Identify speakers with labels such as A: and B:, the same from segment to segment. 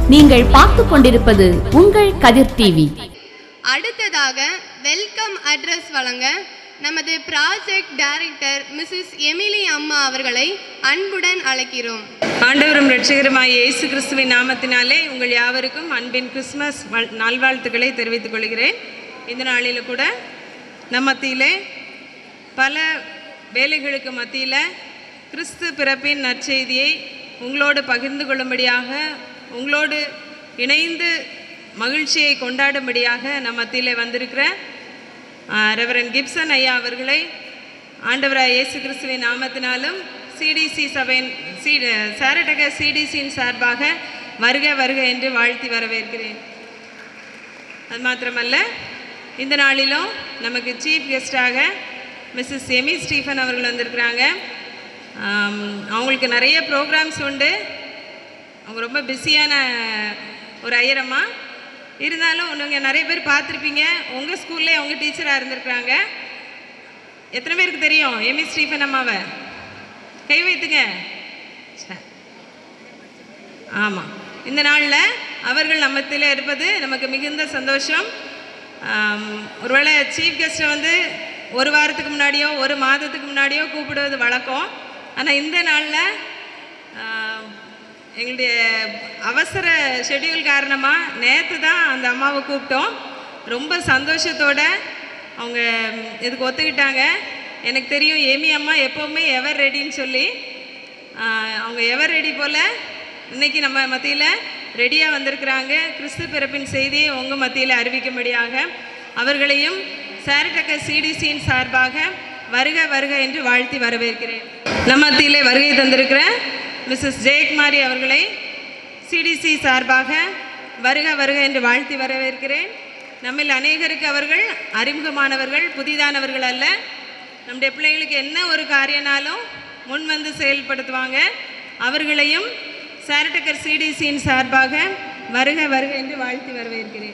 A: நீங்கள் பார்த்து கொண்டிருப்பது உங்கள் கதிர் டிவி
B: அடுத்ததாக வெல்கம் அட்ரஸ் வழங்க நமது ப்ராஜெக்ட் டைரக்டர் மிஸ்ஸஸ் எமிலி அம்மா அவர்களை அன்புடன் அழைக்கிறோம்
C: ஆண்டவரும் ரட்சகருமாய் இயேசு கிறிஸ்துவின் நாமத்தினாலே உங்கள் யாவருக்கும் அன்பின் கிறிஸ்மஸ் வாழ்- நல்வாழ்த்துக்களை தெரிவித்துக் கொள்கிறேன் இந்த நாளில் கூட நம் மத்தியிலே பல வேலைகளுக்கு மத்தியில் கிறிஸ்து பிறப்பின் நற்செய்தியை உங்களோடு பகிர்ந்து கொள்ளும்படியாக உங்களோடு இணைந்து மகிழ்ச்சியை கொண்டாடும்படியாக நம் மத்தியிலே வந்திருக்கிற ரெவரன் கிப்சன் ஐயா அவர்களை ஆண்டவராய் இயேசு கிறிஸ்துவின் நாமத்தினாலும் சிடிசி சபையின் சி சாரட்டக சிடிசியின் சார்பாக வருக வருக என்று வாழ்த்தி வரவேற்கிறேன் அது மாத்திரமல்ல இந்த நாளிலும் நமக்கு சீஃப் கெஸ்டாக மிஸ்ஸஸ் எமி ஸ்டீஃபன் அவர்கள் வந்திருக்கிறாங்க ஆம், அவங்களுக்கு நிறைய ப்ரோக்ராம்ஸ் உண்டு அவங்க ரொம்ப பிஸியான ஒரு ஐயரம்மா இருந்தாலும் நீங்கள் நிறைய பேர் பார்த்துருப்பீங்க உங்கள் ஸ்கூல்லே அவங்க டீச்சராக இருந்திருக்கிறாங்க எத்தனை பேருக்கு தெரியும் எமி ஸ்டீஃபன் அம்மாவை கை வைத்துங்க சரி. ஆமாம் இந்த நாளில் அவர்கள் நம்மத்தில் இருப்பது நமக்கு மிகுந்த சந்தோஷம் ஆம், ஒருவேளை சீஃப் கெஸ்ட்டை வந்து ஒரு வாரத்துக்கு முன்னாடியோ ஒரு மாதத்துக்கு முன்னாடியோ கூப்பிடுவது வழக்கம் ஆனால் இந்த நாளில் ஆம், எங்களுடைய அவசர ஷெட்யூல் காரணமாக நேற்று தான் அந்த அம்மாவை கூப்பிட்டோம் ரொம்ப சந்தோஷத்தோட அவங்க இதுக்கு ஒத்துக்கிட்டாங்க எனக்கு தெரியும் ஏமி அம்மா எப்போவுமே எவர் ரெடின்னு சொல்லி ஆஹ் அவங்க எவர் ரெடி போல் இன்னைக்கு நம்ம மத்தியில் ரெடியாக வந்திருக்கிறாங்க கிறிஸ்து பிறப்பின் செய்தியை உங்கள் மத்தியில் அறிவிக்கும்படியாக அவர்களையும் சாரட்டக்க சிடிசியின் சார்பாக வருக வருக என்று வாழ்த்தி வரவேற்கிறேன் நம்ம மத்தியிலே வருகை தந்திருக்கிற மிஸ்ஸஸ் ஜெயக்குமாரி அவர்களை சிடிசி சார்பாக வருக வருக என்று வாழ்த்தி வரவேற்கிறேன் நம்மில் அநேகருக்கு அவர்கள் அறிமுகமானவர்கள் புதிதானவர்கள் அல்ல நம்முடைய பிள்ளைகளுக்கு என்ன ஒரு காரியனாலும் முன் வந்து செயல்படுத்துவாங்க அவர்களையும் சாரட்டக்கர் சிடிசியின் சார்பாக வருக வருக என்று வாழ்த்தி வரவேற்கிறேன்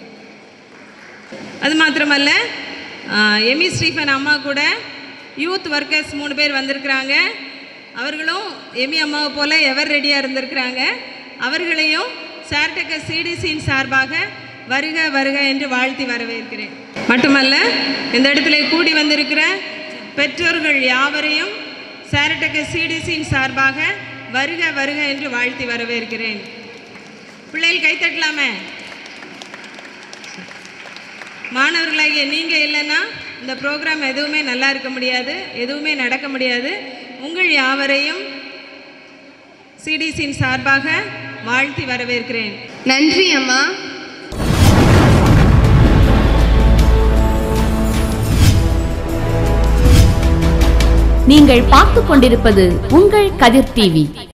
C: அது மாத்திரமல்ல ஆஹ், எமி ஸ்டீஃபன் அம்மா கூட யூத் ஒர்க்கர்ஸ் மூணு பேர் வந்திருக்கிறாங்க அவர்களும் எமி அம்மாவை போல் எவர் ரெடியாக இருந்திருக்கிறாங்க அவர்களையும் சார்டக்க சிடிசியின் சார்பாக வருக வருக என்று வாழ்த்தி வரவேற்கிறேன் மட்டுமல்ல இந்த இடத்துல கூடி வந்திருக்கிற பெற்றோர்கள் யாவரையும் சாரட்டக்க சிடிசியின் சார்பாக வருக வருக என்று வாழ்த்தி வரவேற்கிறேன் பிள்ளைகள் கைத்தட்டலாமே மாணவர்களாகிய நீங்கள் இல்லைன்னா இந்த ப்ரோக்ராம் எதுவுமே நல்லா இருக்க முடியாது எதுவுமே நடக்க முடியாது உங்கள் யாவரையும் சிடிசியின் சார்பாக வாழ்த்தி வரவேற்கிறேன்
B: நன்றி அம்மா
A: நீங்கள் பார்த்து கொண்டிருப்பது உங்கள் கதிர் டிவி